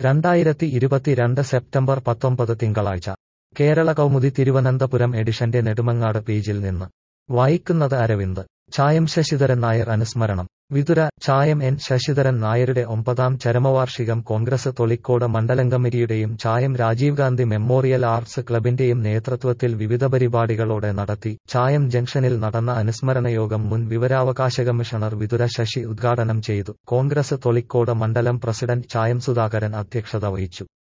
രണ്ടായിരത്തി ഇരുപത്തിരണ്ട് സെപ്റ്റംബർ പത്തൊമ്പത് തിങ്കളാഴ്ച കേരള കൗമുദി തിരുവനന്തപുരം എഡിഷന്റെ നെടുമങ്ങാട് പേജിൽ നിന്ന് വായിക്കുന്നത് അരവിന്ദ് ചായം ശശിധരൻ നായർ അനുസ്മരണം വിതുര ചായം എൻ ശശിധരൻ നായരുടെ ഒമ്പതാം ചരമവാർഷികം കോൺഗ്രസ് തൊളിക്കോട് മണ്ഡലം കമ്മിറ്റിയുടെയും ചായം രാജീവ് ഗാന്ധി മെമ്മോറിയൽ ആർട്സ് ക്ലബിന്റെയും നേതൃത്വത്തിൽ വിവിധ പരിപാടികളോടെ നടത്തി ചായം ജംഗ്ഷനിൽ നടന്ന അനുസ്മരണ യോഗം മുൻ വിവരാവകാശ കമ്മീഷണർ വിതുര ശശി ഉദ്ഘാടനം ചെയ്തു കോൺഗ്രസ് തൊളിക്കോട് മണ്ഡലം പ്രസിഡന്റ് ചായം സുധാകരൻ അധ്യക്ഷത വഹിച്ചു